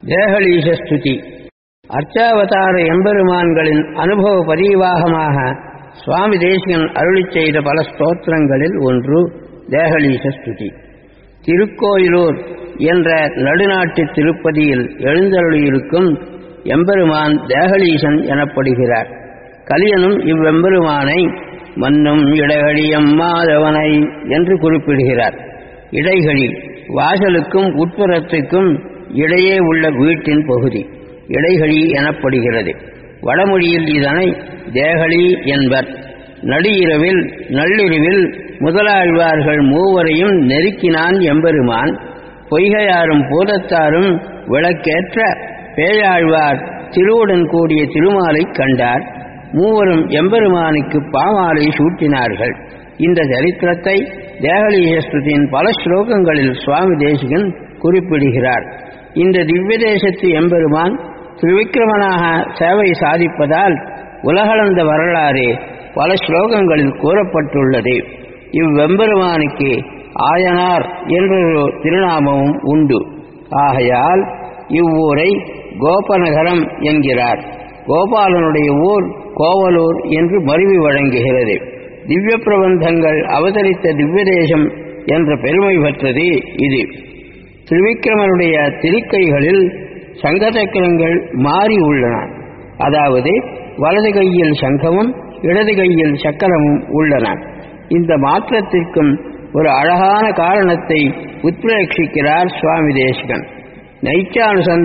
தேகலீச ஸ்துதி அர்ச்சாவதார எம்பெருமான்களின் அனுபவ பரிவாகமாக சுவாமி தேசிகன் அருளிச் செய்த பல ஸ்தோத்திரங்களில் ஒன்று தேகலீச ஸ்துதி திருக்கோயிலூர் என்ற நடுநாட்டு திருப்பதியில் எழுந்தருளியிருக்கும் எம்பெருமான் தேகலீசன் எனப்படுகிறார் கலியனும் இவ்வெம்பெருமானை மன்னும் இடைகழியம் மாதவனை என்று குறிப்பிடுகிறார் இடைகழி வாசலுக்கும் உட்புறத்துக்கும் இடையே உள்ள வீட்டின் பகுதி இடைகழி எனப்படுகிறது வடமொழியில் இதனை தேகழி என்பர் நடுஇரவில் நள்ளிரவில் முதலாழ்வார்கள் மூவரையும் நெருக்கினான் எம்பெருமான் பொய்கையாரும் பூதத்தாரும் விளக்கேற்ற பேயாழ்வார் திருவுடன் கூடிய திருமாலை கண்டார் மூவரும் எம்பெருமானுக்கு பாமாலை சூட்டினார்கள் இந்த சரித்திரத்தை தேகலீசஸ்துதியின் பல ஸ்லோகங்களில் சுவாமி தேசிகன் குறிப்பிடுகிறார் இந்த திவ்ய தேசத்து எம்பெருமான் திரிவிக்கிரமனாக சேவை சாதிப்பதால் உலகளந்த வரலாறு பல ஸ்லோகங்களில் கூறப்பட்டுள்ளது இவ்வெம்பெருமானுக்கு ஆயனார் என்றொரு திருநாமமும் உண்டு ஆகையால் இவ்வூரை கோபநகரம் என்கிறார் கோபாலனுடைய ஊர் கோவலூர் என்று மருவி வழங்குகிறது திவ்ய பிரபந்தங்கள் அவதரித்த திவ்ய தேசம் என்ற பெருமை பெற்றது இது திரிவிக்கிரமனுடைய திருக்கைகளில் சங்கசக்கரங்கள் மாறி உள்ளன அதாவது வலது கையில் சங்கமும் இடது கையில் சக்கரமும் உள்ளன இந்த மாற்றத்திற்கும் ஒரு அழகான காரணத்தை உத்பிரேட்சிக்கிறார் சுவாமி தேசிகன்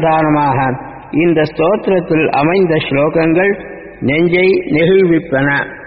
நைச்சானுசந்தானமாக இந்த ஸ்தோத்திரத்தில் அமைந்த ஸ்லோகங்கள் நெஞ்சை நெகிழ்விப்பன